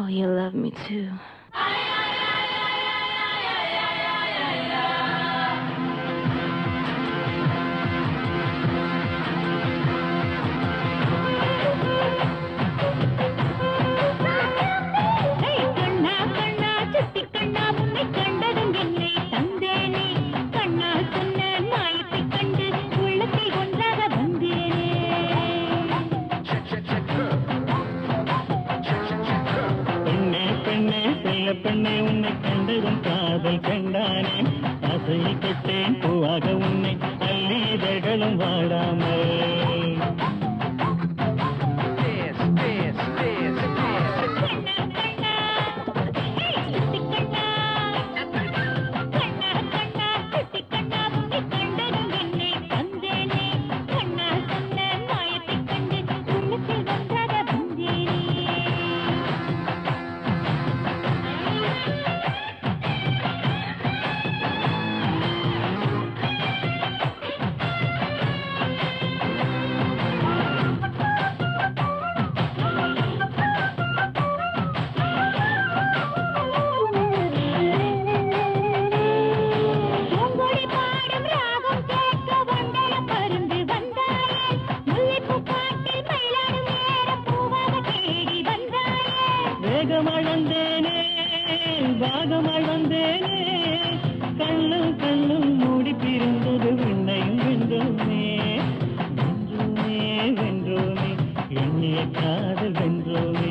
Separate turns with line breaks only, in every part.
Oh, you love me too.
கண்ணா கண்ணா சுட்டி கண்ணா உன்னை கண்டதும் என்னை தந்தேனே கண்ணா சொன்ன மாயத்தை கண்டு உள்ளத்தில் ஒன்றாக வந்தேனே
பெண்ணே பெண்ணே செல்ல பெண்ணே உன்னை கண்டதும் காதல் கண்டானே ஆசையில் தொட்டேன் பூவாக உன்னை அள்ளீதழ்களும் வாடாமல்
கண்ணா கண்ணா ஏய் சுட்டி கண்ணா கண்ணா கண்ணா சுட்டி கண்ணா உன்னை கண்டதும் என்னை தந்தேனே கண்ணா சொன்ன மாயத்தை கண்டு உள்ளத்தில் ஒன்றாக வந்தேனே பூங்கொடி பாடும் ராகம் கேட்க வண்டல பருந்து வந்தாயே முல்லைப்பூ காட்டில் மயிலாடும் நேரம் பூவாக தேடி வந்தாயே
வேகமாய் வந்தேனே பாகமாய் வந்தேனே கண்ணும் கண்ணும் மூடி பிரிந்தது விண்ணையும் வென்றோமே வென்றோமே வென்றோமே எண்ணிய காதல் வென்றோமே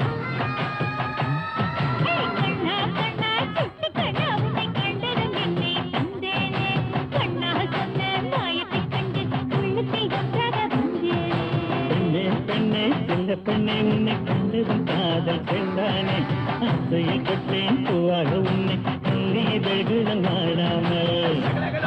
ஏய் கண்ணா கண்ணா சுட்டி கண்ணா உன்னை கண்டதும் என்னை தந்தேனே கண்ணா சொன்ன மாயத்தை கண்டு உள்ளத்தில் ஒன்றாக வந்தேனே
பெண்ணே பெண்ணே சின்ன பெண்ணே உன்னை கண்டதும் காதல் சென்றானே ஆசையில் தொட்டேன் பூவாக உன்னை அள்ளி வெகுதம் வாடாமல்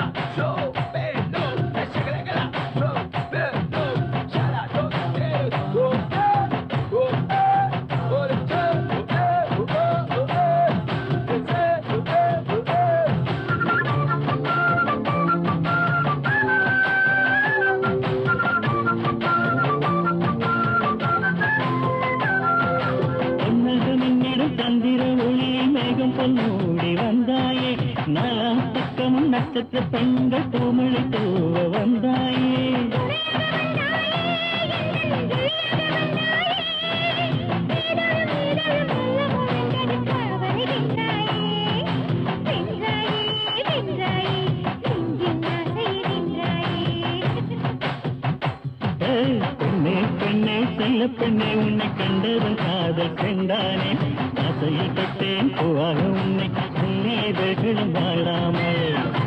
பொன்னகு மின்னிடும் சந்திர ஒளியை மேகம் போல் மூடி வந்தாயே நாலாம் பக்கமும் நட்சத்திர பெண்கள் பூமழை தூவ வந்தாயே ஏய், பெண்ணே பெண்ணே செல்ல பெண்ணே உன்னை கண்டதும் காதல் சென்றானே ஆசையில் தொட்டேன் பூவாக உன்னை அள்ளி வெகுதம் வாடாமல்